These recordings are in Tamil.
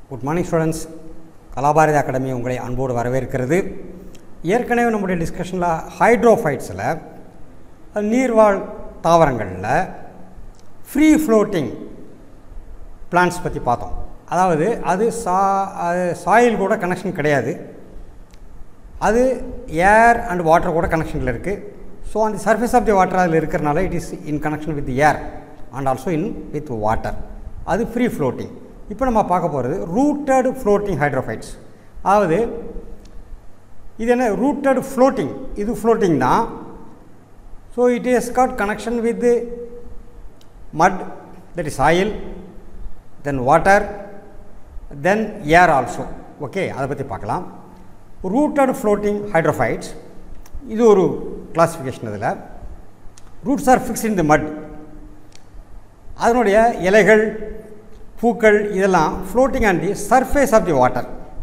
good morning students Kalabharathi academy உங்களை அன்போடு வரவேற்கிறது ஏற்கனவே நம்முடைய டிஸ்கஷனில் ஹைட்ரோஃபைட்ஸில் நீர்வாழ் தாவரங்களில் ஃப்ரீ ஃப்ளோட்டிங் பிளான்ஸ் பற்றி பார்த்தோம் அதாவது அது சா அது சாயில் கூட கனெக்ஷன் கிடையாது அது ஏர் அண்ட் வாட்டர் கூட கனெக்ஷனில் இருக்குது ஸோ அந்த சர்ஃபேஸ் ஆஃப் தி வாட்டர் அதில் இருக்கிறனால it is in connection with air and also in with water அது ஃப்ரீ ஃப்ளோட்டிங் இப்போ நம்ம பார்க்க போகிறது ரூட்டட் ஃப்ளோட்டிங் ஹைட்ரோஃபைட்ஸ் அதாவது இது என்ன ரூட்டட் ஃப்ளோட்டிங் இது ஃப்ளோட்டிங் தான் so it is got connection with mud that is oil then water then air also okay அதை பற்றி பார்க்கலாம் ரூட்டட் ஃப்ளோட்டிங் ஹைட்ரோஃபைட்ஸ் இது ஒரு கிளாஸிஃபிகேஷன் இதில் roots are fix in the mud அதனுடைய இலைகள் பூக்கள் இதெல்லாம் floating on the surface of the water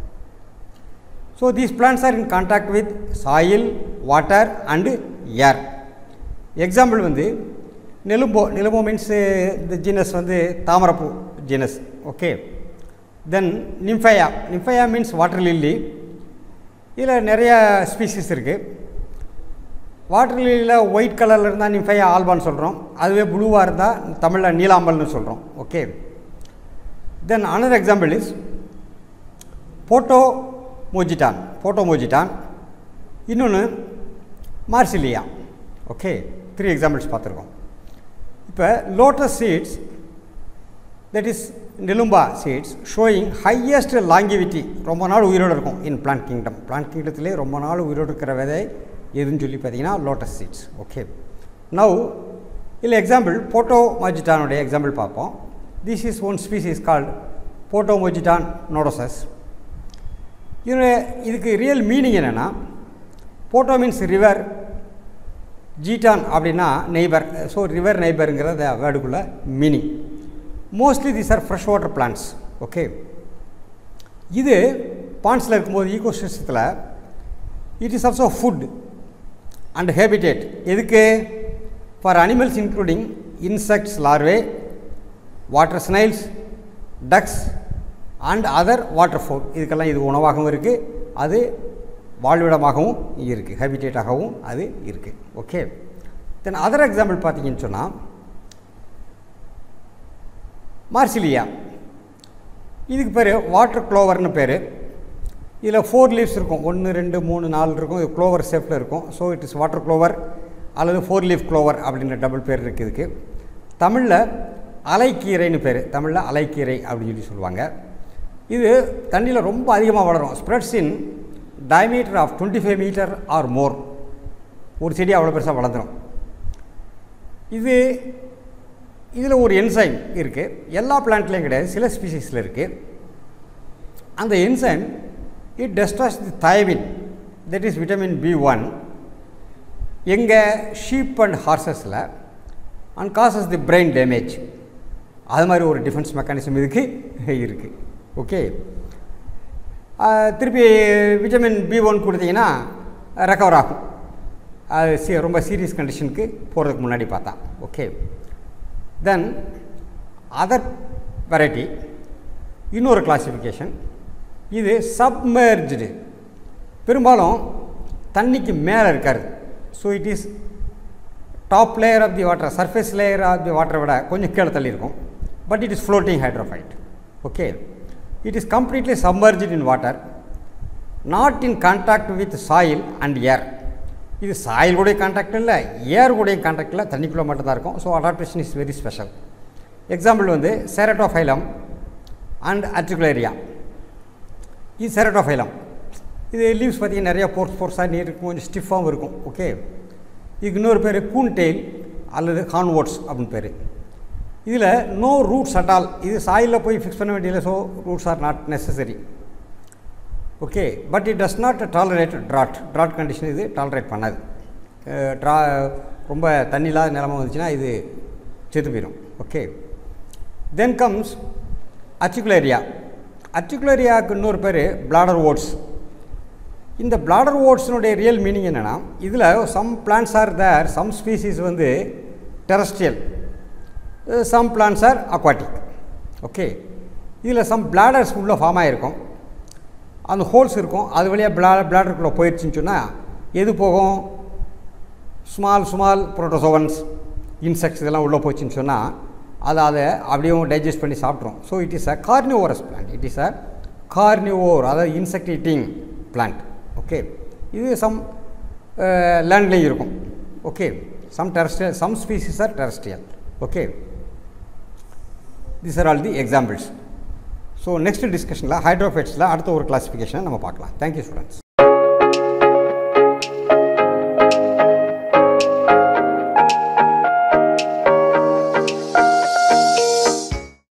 so these plants are in contact with soil water and air example வந்து நெலும்போ நெலும்போ மீன்ஸ் இந்த ஜீனஸ் வந்து தாமரப்பூ genus okay then Nymphaea Nymphaea means water lily இதில் நிறைய ஸ்பீசிஸ் இருக்குது வாட்டர் லில்லியில் ஒயிட் கலரில் இருந்தால் நிம்ஃபையா ஆல்பான்னு சொல்கிறோம் அதுவே ப்ளூவாக இருந்தால் தமிழில் நீலாம்பல்னு சொல்கிறோம் okay then another example is Potamogeton Potamogeton இன்னொன்று மார்சிலியா ஓகே த்ரீ எக்ஸாம்பிள்ஸ் பார்த்துருக்கோம் இப்போ lotus seeds that is Nelumbo seeds showing highest longevity ரொம்ப நாள் உயிரோடு இருக்கும் இன் பிளான்ட் கிங்டம் பிளான்ட் கிங்டத்திலே ரொம்ப நாள் உயிரோடு இருக்கிற விதை எதுன்னு சொல்லி பார்த்தீங்கன்னா லோட்டஸ் சீட்ஸ் ஓகே நவ் இல்லை எக்ஸாம்பிள் போட்டோ மோஜிட்டானுடைய எக்ஸாம்பிள் பார்ப்போம் this is one species called Potamogeton nodosus இதனுடைய இதுக்கு ரியல் மீனிங் என்னென்னா போட்டோ மீன்ஸ் ரிவர் ஜீட்டான் அப்படின்னா நெய்பர் ஸோ ரிவர் நெய்பருங்கிற வேர்டுக்குள்ள meaning mostly these are fresh water plants okay இது பாண்ட்ஸில் இருக்கும்போது ஈகோ சிஸ்டத்தில் it is also food and habitat எதுக்கு for animals including insects larvae water snails ducks and other water fowl இதுக்கெல்லாம் இது உணவாகவும் இருக்குது அது வாழ்விடமாகவும் இருக்குது ஹேபிடேட்டாகவும் அது இருக்குது ஓகே தென் அதர் எக்ஸாம்பிள் பார்த்தீங்கன்னு சொன்னால் மார்சிலியா இதுக்கு பேர் வாட்டர் க்ளோவர்னு பேர் இதில் ஃபோர் லீவ்ஸ் இருக்கும் ஒன்று ரெண்டு மூணு நாலு இருக்கும் இது க்ளோவர் ஷேப்பில் இருக்கும் so it is water clover அல்லது ஃபோர் லீஃப் க்ளோவர் அப்படின்ற டபுள் பேர் இருக்குது இதுக்கு தமிழில் அலைக்கீரைன்னு பேர் தமிழில் அலைக்கீரை அப்படின்னு சொல்லி சொல்லுவாங்க இது தண்ணியில் ரொம்ப அதிகமாக வளரும் spreads in diameter of twenty five metre or more ஒரு செடி அவ்வளோ பெருசாக வளர்ந்துடும் இது இதில் ஒரு என்சைம் இருக்குது எல்லா பிளான்ட்லேயும் கிடையாது சில ஸ்பீசிஸில் இருக்குது அந்த enzyme it destroys the thiamine that is vitamin B one எங்கள் ஷீப் அண்ட் ஹார்சஸில் and causes the brain damage அது மாதிரி ஒரு டிஃபென்ஸ் மெக்கானிசம் இதுக்கு இருக்குது ஓகே திருப்பி விட்டமின் பி ஒன் கொடுத்தீங்கன்னா ரெக்கவர் ஆகும் அது சி ரொம்ப சீரியஸ் கண்டிஷனுக்கு போகிறதுக்கு முன்னாடி பார்த்தா ஓகே தென் அதர் வெரைட்டி இன்னொரு கிளாசிஃபிகேஷன் இது சப்மர்ஜ்டு பெரும்பாலும் தண்ணிக்கு மேலே இருக்காது so it is top layer of the water surface layer of தி வாட்டரை விட கொஞ்சம் கீழே தள்ளி இருக்கும் but it is floating hydrophyte okay it is completely submerged in water not in contact with soil and air இது சாயில் கூட கான்டாக்ட் இல்லை ஏர் கூட கான்டாக்ட் இல்லை தண்ணிக்குள்ளே மட்டும்தான் இருக்கும் so adaptation is very special example வந்து செரட்டோஃபைலம் அண்ட் அர்டிகுலேரியா இது செரட்டோஃபைலம் இது லீவ்ஸ் பார்த்திங்கன்னா நிறையா போர்ஸ் போர்ஸாக நீர் இருக்கும் கொஞ்சம் ஸ்டிஃபாகவும் இருக்கும் ஓகே இதுக்கு இன்னொரு பேர் கூன் டெயில் அல்லது ஹான்வோட்ஸ் அப்படின்னு பேர் இதில் நோ ரூட்ஸ் அட் ஆல் இது சாயிலில் போய் ஃபிக்ஸ் பண்ண வேண்டியதில்லை so roots are not necessary okay but it does not tolerate drought drought condition இது டாலரேட் பண்ணாது ட்ரா ரொம்ப தண்ணி இல்லாத நிலமை வந்துச்சுன்னா இது செத்து போயிடும் ஓகே தென் கம்ஸ் அர்டிகுலேரியா அர்டிகுலேரியாவுக்கு இன்னொரு பேர் பிளாடர் ஓட்ஸ் இந்த பிளாடர் ஓட்ஸினுடைய ரியல் மீனிங் என்னென்னா இதில் some plants are there some species வந்து terrestrial some plants are aquatic okay இதில் சம் பிளாடர்ஸ் உள்ளே ஃபார்ம் ஆகிருக்கும் அந்த ஹோல்ஸ் இருக்கும் அது வழியாக பிளா பிளாடருக்குள்ளே போயிடுச்சுன்னு சொன்னால் எது போகும் ஸ்மால் ஸ்மால் புரோட்டோசோவன்ஸ் இன்செக்ட்ஸ் இதெல்லாம் உள்ளே போச்சுன்னு சொன்னால் அதை அதை அப்படியும் டைஜஸ்ட் பண்ணி சாப்பிட்ரும் so it is a carnivorous plant it is a carnivore அதாவது இன்செக்ட் ஈட்டிங் பிளான்ட் ஓகே இது சம் லேண்ட்லேயும் இருக்கும் okay some terrestrial some species are terrestrial okay this are all the examples so next டிஸ்கஷனில் ஹைட்ரோஃபைட்ஸில் அடுத்த ஒரு கிளாஸிஃபிகேஷனை நம்ம பார்க்கலாம் தேங்க்யூ ஸ்டூடெண்ட்ஸ்